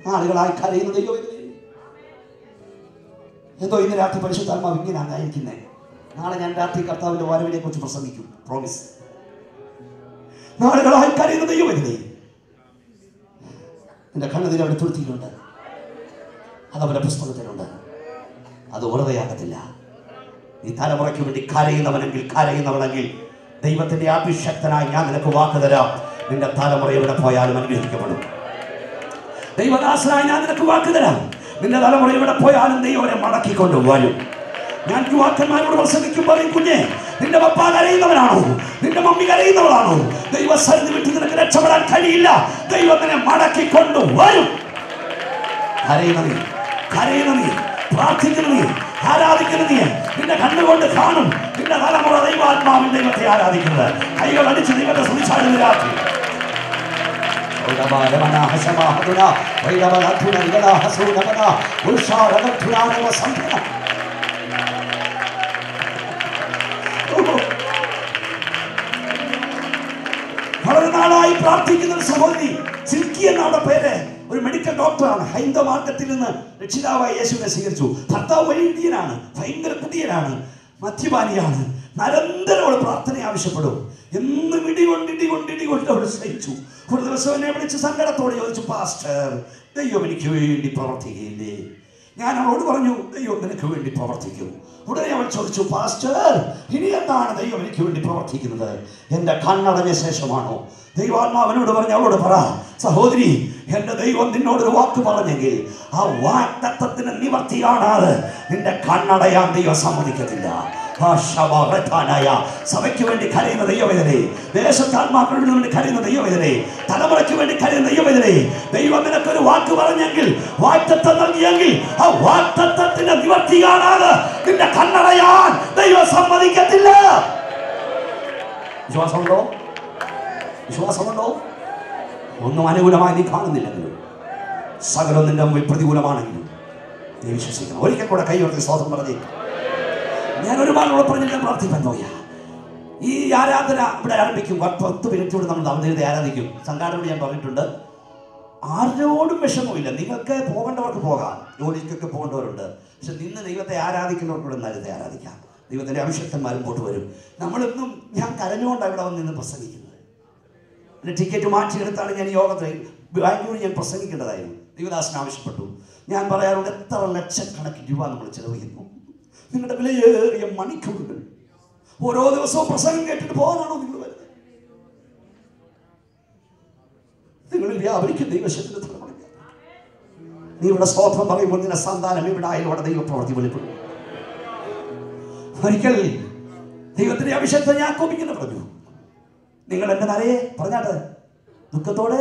ആളുകളായി കരയുന്ന ദൈവം ഇതിനെ എന്തോ ഇന്ന് രാത്രി പരിശുദ്ധാത്മാവ് ഇങ്ങനെയാണ് ആയിരിക്കുന്നത് നാളെ ഞാൻ രാത്രി കർത്താവിന്റെ വരവിനെ കുറിച്ച് പ്രസംഗിക്കും പ്രോമിസ് നാളുകളായി കരയുന്ന ദൈവം ഇതിനെ എന്റെ കണ്ണതിൽ അവിടെ തുരുത്തിയിട്ടുണ്ട് അതവരുടെ പുസ്തകത്തിലുണ്ട് അത് വെറുതെയാകത്തില്ല നീ തലമുറയ്ക്ക് വേണ്ടി കരയുന്നവനെങ്കിൽ കരയുന്നവനെങ്കിൽ ദൈവത്തിന്റെ അഭിഷക്തനായി ഞാൻ നിനക്ക് വാക്ക് തരാം നിന്റെ തലമുറ എവിടെ പോയാലും അനുഗ്രഹിക്കപ്പെടും ദൈവദാസനായി ഞാൻ നിനക്ക് വാക്ക് തരാം നിന്റെ തലമുറ എവിടെ പോയാലും ദൈവനെ മടക്കിക്കൊണ്ട് വരും ഞാൻ യുവാക്കന്മാരോട് പ്രസംഗിക്കും പറയും കുഞ്ഞെ നിന്റെ പപ്പ കരയുന്നവനാണോ നിന്റെ മമ്മി കരയുന്നവളാണോ ദൈവസരിന് വിട്ട് നിനക്ക് രക്ഷപ്പെടാൻ കഴിയില്ല ദൈവം നിന്നെ മടക്കിക്കൊണ്ട് വരും കരയുന്ന നീ കരയുന്ന നീ പ്രാർത്ഥിക്കുന്ന നീ ആരാധിക്കുന്ന നീ നിന്റെ കണ്ണുകൊണ്ട് കാണും നിന്റെ തലമുറ ദൈവാത്മാവിൻ ദൈവത്തെ ആരാധിക്കുന്നത് കൈകൾ അടിച്ച് ദൈവത്തെ സ്തുതിച്ചാടുന്ന രാത്രി വളരെ നാളായി പ്രാർത്ഥിക്കുന്ന ഒരു സഹോദരി സിൽക്കി എന്ന അവരുടെ പേര് ഒരു മെഡിക്കൽ ഡോക്ടറാണ് ഹൈന്ദവ മാർഗത്തിൽ നിന്ന് രക്ഷിതാവായി യേശുവിനെ സ്വീകരിച്ചു ഭർത്താവ് വലിയ ഇന്ത്യനാണ് ഭയങ്കര കുടിയനാണ് മദ്യപാനിയാണ് നിരന്തരം അവൾ പ്രാർത്ഥന ആവശ്യപ്പെടും എന്നും ഇടി കൊണ്ട് ഇടി കൊണ്ട് ഇടി കൊണ്ട് അവൾ സഹിച്ചു ഒരു ദിവസം എന്നെ വിളിച്ച് സങ്കടത്തോടെ ചോദിച്ചു പാസ്റ്റർ ദൈവം എനിക്ക് വേണ്ടി പ്രവർത്തിക്കുകയില്ലേ ഞാൻ അവളോട് പറഞ്ഞു ദൈവം നിനക്ക് വേണ്ടി പ്രവർത്തിക്കും ഉടനെ അവൾ ചോദിച്ചു പാസ്റ്റർ ഇനി എന്താണ് ദൈവം എനിക്ക് വേണ്ടി പ്രവർത്തിക്കുന്നത് എന്റെ കണ്ണടഞ്ഞ ശേഷമാണോ ദൈവാത്മാവനോട് പറഞ്ഞു അവളോട് പറ സഹോദരി എന്റെ ദൈവം നിന്നോടൊരു വാക്ക് പറഞ്ഞെങ്കിൽ ആ വാക്തത്വത്തിന് നിവർത്തി കാണാതെ നിന്റെ കണ്ണടയാൻ ദൈവം സമ്മതിക്കത്തില്ല ആ ശവഹത്താനായ സഭയ്ക്ക് വേണ്ടി കരയുന്ന ദൈവവേദനെ ദേശത്താത്മാക്കളുടെ വേണ്ടി കരയുന്ന ദൈവവേദനെ തലമുറയ്ക്ക് വേണ്ടി കരയുന്ന ദൈവവേദനെ ദൈവം നിനക്കൊരു വാക്ക് പറഞ്ഞെങ്കിൽ വാക്തത്വം നൽകിയെങ്കിൽ ആ വാക്തത്വത്തിന്റെ നിവർത്തി കാണാതെ നിന്റെ കണ്ണടയാൻ ദൈവം സമ്മതിക്കത്തില്ല വിശ്വാസമുണ്ടോ വിശ്വാസമുണ്ടോ ഒന്നും അനുകൂലമായി നീ കാണുന്നില്ലെങ്കിലും സകലം നിന്റെ മുമ്പിൽ പ്രതികൂലമാണെങ്കിലും നീ വിശ്വസിക്കണം ഒരിക്കൽ കൂടെ കൈയോർത്തി സ്വാതം പറഞ്ഞേ ഞാൻ ഒരുപാട് ഉറപ്പറഞ്ഞ് ഞാൻ പ്രാർത്ഥിക്കാൻ നോക്കിയ ഈ ആരാധന ഇവിടെ ആരംഭിക്കും പത്ത് പത്ത് മിനിറ്റ് കൊണ്ട് നമ്മൾ ദൈവത്തെ ആരാധിക്കും സംഘാടനോട് ഞാൻ പറഞ്ഞിട്ടുണ്ട് ആരോടും വിഷമമില്ല നിങ്ങൾക്ക് പോകേണ്ടവർക്ക് പോകാം ജോലിക്കൊക്കെ പോകേണ്ടവരുണ്ട് പക്ഷെ നിന്ന് ദൈവത്തെ ആരാധിക്കുന്നവർക്കൂടെ ദൈവത്തെ ആരാധിക്കാം ദൈവത്തിൻ്റെ അഭിഷക്തന്മാരും പോട്ട് വരും നമ്മളെന്നും ഞാൻ കരഞ്ഞുകൊണ്ടാണ് ഇവിടെ വന്ന് നിന്ന് പ്രസംഗിക്കുന്നത് എൻ്റെ ടിക്കറ്റ് മാറ്റിയെടുത്താണ് ഞാൻ ഈ യോഗത്തിൽ ബാംഗ്ലൂർ ഞാൻ പ്രസംഗിക്കേണ്ടതായിരുന്നു ദൈവദാസൻ ആവശ്യപ്പെട്ടു ഞാൻ പറയാറുണ്ട് എത്ര ലക്ഷക്കണക്കിന് രൂപ നമ്മൾ ചെലവഴിക്കുന്നു നിങ്ങളുടെ വിലയേറിയ മണിക്കൂറുകൾ ഓരോ ദിവസവും പ്രസംഗം കേട്ടിട്ട് പോകാനാണോ നിങ്ങൾ വരുന്നത് നിങ്ങളിൽ വ്യാപരിക്കും ദൈവശത്തിന് തലമുറയ്ക്ക് നീ ഇവിടെ സ്തോത്രം പറയുമ്പോൾ നിന്റെ സന്താനം ഇവിടെ ആയാലും അവിടെ ദൈവപ്രവർത്തി വെളിപ്പെടും ഒരിക്കൽ ദൈവത്തിന്റെ അഭിഷേകത്തെ ഞാൻ കോപിക്കുന്നു പറഞ്ഞു നിങ്ങൾ എന്റെ നരയെ പറഞ്ഞാട്ട് ദുഃഖത്തോടെ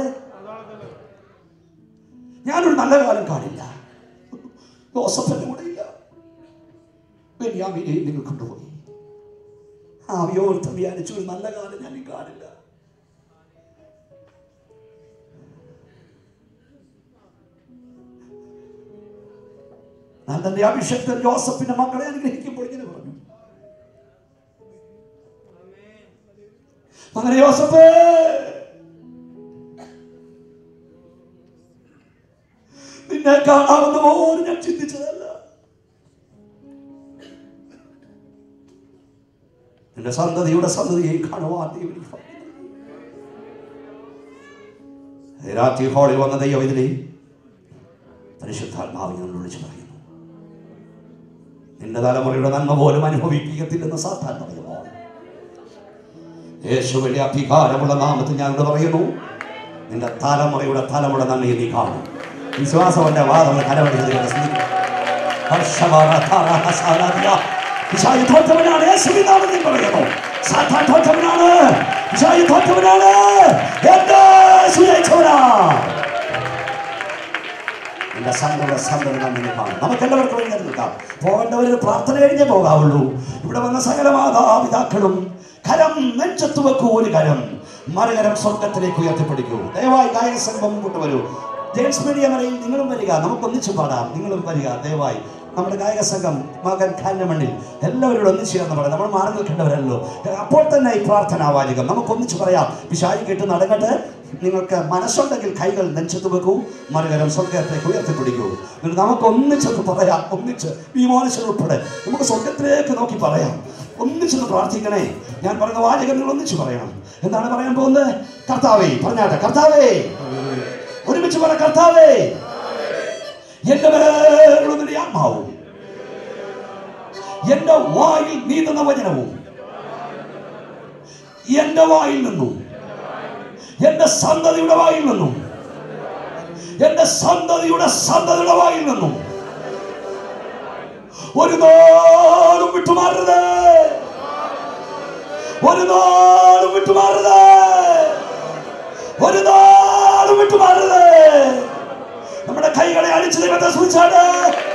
ഞാനൊരു നല്ല കാലം കാണില്ല ജോസഫന്റെ കൂടെ ഇല്ല ബെന്യാമിനെ നിങ്ങൾ കൊണ്ടുപോയി ആ വ്യോർത്ഥം വിചാരിച്ചു ഒരു നല്ല കാലം ഞാൻ ഈ കാണില്ല ഞാൻ തന്റെ അഭിഷക്തൻ ജോസഫിന്റെ മക്കളെ അനുഗ്രഹിക്കുമ്പോൾ ഇങ്ങനെ പറഞ്ഞു അങ്ങനെ ജോസഫ് നിന്നെ കാണാവുന്ന പോലും ഞാൻ ചിന്തിച്ചതല്ല നിന്റെ സന്തതിയുടെ സന്തതിയെ കാണുവാൻ ദൈവം എനിക്ക് ഭാഗ്യം നൽകി. രാത്രി ഹാളിൽ വന്ന ദൈവം ഇതിനെ പരിശുദ്ധാത്മാവിനെ നമ്മൾ വിളിച്ചു പറയുന്നു നിന്റെ തലമുറയുടെ നന്മ പോലും അനുഭവിപ്പിക്കത്തില്ലെന്ന് സാത്താൻ പറയുമോ യേശുവിന്റെ അധികാരമുള്ള നാമത്തിൽ ഞാൻ ഇവിടെ പറയുന്നു നിന്റെ തലമുറയുടെ തലമുറ നന്മയെ നീ കാണും വിശ്വാസവന്റെ വാദം കരവടിച്ചത് പിശാചി തോറ്റവനാണ് യേശുവിൻ നാമത്തിൽ പറയുന്നു സാത്താൻ തോറ്റവനാണ് പിശാചി തോറ്റവനാണ് എന്റെ യേശു ജയിച്ചവനാണ് എന്റെ സന്തോഷ സന്തോഷം നമ്മൾ കാണും നമുക്ക് എല്ലാവർക്കും വേണ്ടി നിൽക്കാം പോകേണ്ടവർ പ്രാർത്ഥന കഴിഞ്ഞേ പോകാവുള്ളൂ ഇവിടെ വന്ന സകല മാതാപിതാക്കളും കരം നെഞ്ചത്ത് വെക്കൂ ഒരു കരം മറുകരം സ്വർഗത്തിലേക്ക് ഉയർത്തിപ്പിടിക്കൂ ദയവായി ഗായക സംഘം മുമ്പോട്ട് വരൂ ജെയിംസ് മീഡിയ മറയിൽ നിങ്ങളും വരിക നമുക്ക് ഒന്നിച്ചു പാടാം നിങ്ങളും വരിക ദയവായി നമ്മുടെ ഗായക സംഘം മകൻ കാഞ്ഞമണ്ണിൽ എല്ലാവരോടും ഒന്നിച്ച് ചേർന്ന് പറയാം നമ്മൾ മാറി നിൽക്കേണ്ടവരല്ലോ അപ്പോൾ തന്നെ ഈ പ്രാർത്ഥനാ വാചകം നമുക്ക് ഒന്നിച്ച് പറയാം പിശാചി കേട്ട് നടക്കട്ടെ നിങ്ങൾക്ക് മനസ്സുണ്ടെങ്കിൽ കൈകൾ നെഞ്ചത്ത് വെക്കൂ മറുകരം സ്വർഗത്തേക്ക് ഉയർത്തിപ്പിടിക്കൂ എന്നിട്ട് നമുക്ക് ഒന്നിച്ചൊന്ന് പറയാം ഒന്നിച്ച് വിമോചനം ഉൾപ്പെടെ നമുക്ക് സ്വർഗത്തിലേക്ക് നോക്കി പറയാം ഒന്നിച്ചൊന്ന് പ്രാർത്ഥിക്കണേ ഞാൻ പറയുന്ന വാചകം നിങ്ങൾ ഒന്നിച്ച് പറയണം എന്താണ് പറയാൻ പോകുന്നത് കർത്താവേ പറഞ്ഞാട്ടെ കർത്താവേ ഒരുമിച്ച് പറ കർത്താവേ എന്റെ മേലുള്ള നിന്റെ ആത്മാവും എന്റെ വായിൽ നീ തന്ന വചനവും എന്റെ വായിൽ നിന്നും എന്റെ സന്തതിയുടെ വായിൽ നിന്നും എന്റെ സന്തതിയുടെ സന്തതിയുടെ വായിൽ നിന്നും ഒരു നാളും വിട്ടുമാറരുത് ഒരു നാളും വിട്ടുമാറരുത് ഒരു നാളും വിട്ടുമാറരുത് നമ്മുടെ കൈകളെ അടിച്ചു ദൈവത്തെ സൂചിച്ചാട്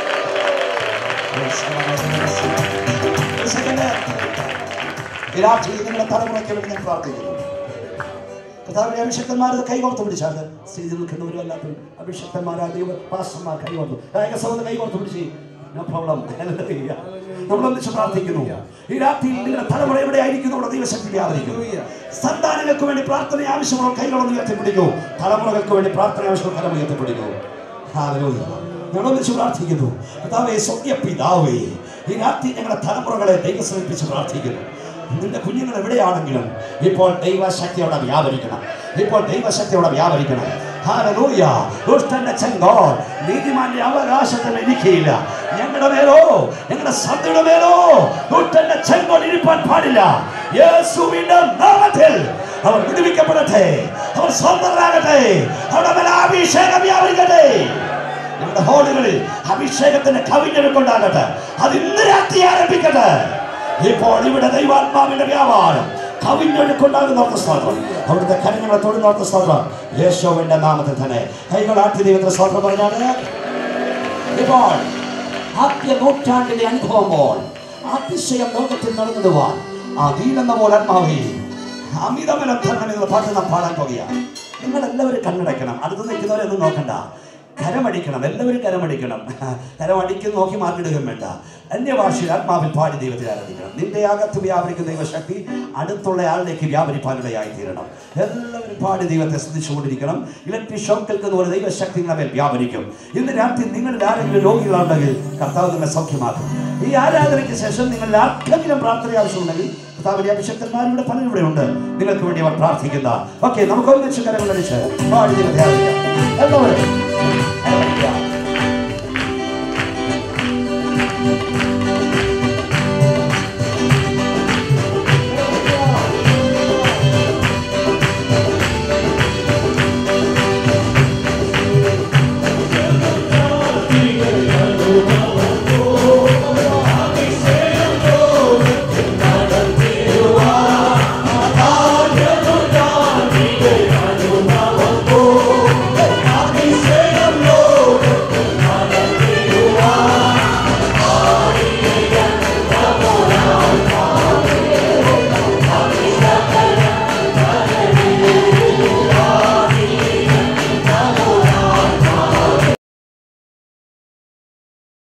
ഒരു second. ഈ രാത്രിയിൽ നിങ്ങളുടെ തലമുറയ്ക്ക് വേണ്ടി ഞാൻ പ്രാർത്ഥിക്കുന്നു കർത്താവിന്റെ അഭിഷക്തന്മാരത് കൈകോർത്ത് പിടിച്ചാണ് സ്ഥിതി നിൽക്കുന്നവരും അല്ലാത്തവരും അഭിഷക്തന്മാരാ ദൈവ പാസ്റ്റർമാർ കൈകോർത്തു ഗായക സൗദ കൈകോർത്ത് പിടിച്ച് നോ പ്രോബ്ലം നമ്മൾ ഒന്നിച്ച് പ്രാർത്ഥിക്കുന്നു ഈ രാത്രിയിൽ നിങ്ങളുടെ തലമുറ എവിടെ ആയിരിക്കുന്നു അവിടെ ദൈവശക്തി വ്യാപരിക്കുന്നു സന്താനങ്ങൾക്ക് വേണ്ടി പ്രാർത്ഥന ആവശ്യമുള്ള കൈകളൊന്ന് ഉയർത്തിപ്പിടിക്കൂ തലമുറകൾക്ക് വേണ്ടി പ്രാർത്ഥന ആവശ്യമുള്ള കരം ഉയർത്തിപ്പിടിക്കൂ ഹാലലൂയ ഞങ്ങൾ ഒന്നിച്ച് പ്രാർത്ഥിക്കുന്നു കർത്താവേ സ്വർഗ്ഗ പിതാവേ ഈ രാത്രി ഞങ്ങളുടെ തലമുറകളെ ദൈവം സമർപ്പിച്ച് പ്രാർത്ഥിക്കുന്നു നിന്റെ കുഞ്ഞുങ്ങൾ എവിടെയാണെങ്കിലും ഇപ്പോൾ ദൈവശക്തിയോടെ വ്യാപരിക്കണം ഇപ്പോൾ ദൈവശക്തിയോടെ വ്യാപരിക്കണം ഹാലലൂയ ദുഷ്ടന്റെ ചെങ്കോൾ നീതിമാന്റെ അവകാശത്തിന് ഇരിക്കയില്ല ഞങ്ങളുടെ മേലോ ഞങ്ങളുടെ സന്ധിയുടെ മേലോ ദുഷ്ടന്റെ ചെങ്കോൾ ഇരിപ്പാൻ പാടില്ല യേശുവിന്റെ നാമത്തിൽ അവർ വിടുവിക്കപ്പെടട്ടെ അവർ സ്വന്തരാകട്ടെ അവരുടെ മേലെ അഭിഷേകം വ്യാപരിക്കട്ടെ നമ്മുടെ ഹോളുകളിൽ അഭിഷേകത്തിന്റെ കവിഞ്ഞെടുപ്പുണ്ടാകട്ടെ അത് ഇന്ന് രാത്രി ആരംഭിക്കട്ടെ ഇപ്പോൾ ഇവിടെ ദൈവാത്മാവിന്റെ വ്യാപാരം കവിഞ്ഞൊഴുക്കുണ്ടാകുന്ന സ്തോത്രം അവിടുത്തെ കരങ്ങളെ തൊടുന്ന സ്തോത്രം യേശോവിന്റെ നാമത്തിൽ തന്നെ കൈകളാട്ടി ദൈവത്തിന്റെ സ്തോത്രം പറഞ്ഞാണ് ഇപ്പോൾ ആദ്യ നൂറ്റാണ്ടിലെ അനുഭവമ്പോൾ അതിശയം ലോകത്തിൽ നടന്നതുവാൻ ആ വീണെന്ന പോലെ ആത്മാവേ അമിതമനത്തരണം എന്നുള്ള പാട്ട് നാം പാടാൻ പോകുകയാണ് നിങ്ങൾ എല്ലാവരും കണ്ണടയ്ക്കണം അടുത്ത് നിൽക്കുന്നവരൊന്നും നോക്കണ്ട കരമടിക്കണം എല്ലാവരും കരമടിക്കണം കരമടിക്കും നോക്കി മാർക്കിടുകയും വേണ്ട അന്യഭാഷയിൽ ആത്മാവിൽ പാടി ദൈവത്തെ ആരാധിക്കണം നിന്റെ അകത്ത് വ്യാപരിക്കുന്ന ദൈവശക്തി അടുത്തുള്ള ആളിലേക്ക് വ്യാപരിപ്പാനിടയായി തീരണം എല്ലാവരും പാടി ദൈവത്തെ ശ്രദ്ധിച്ചുകൊണ്ടിരിക്കണം ഇലക്ട്രിക് ഷോക്ക് കേൾക്കുന്ന പോലെ ദൈവശക്തി നിങ്ങളെ മേൽ വ്യാപരിക്കും ഇന്ന് രാത്രി നിങ്ങളിൽ ആരെങ്കിലും രോഗികളുണ്ടെങ്കിൽ കർത്താവ് നിങ്ങളെ സൗഖ്യമാക്കും ഈ ആരാധനയ്ക്ക് ശേഷം നിങ്ങൾ ആർക്കെങ്കിലും പ്രാർത്ഥന ആവശ്യമുണ്ടെങ്കിൽ കർത്താവിന്റെ അഭിഷക്തന്മാരിവിടെ പലരും ഇവിടെ ഉണ്ട് നിങ്ങൾക്ക് വേണ്ടി അവർ പ്രാർത്ഥിക്കുന്ന ഓക്കെ നമുക്ക് ഒന്നിച്ച് കരങ്ങളടിച്ച് പാടി ദൈവത്തെ ആരാധിക്കാം എല്ലാവരും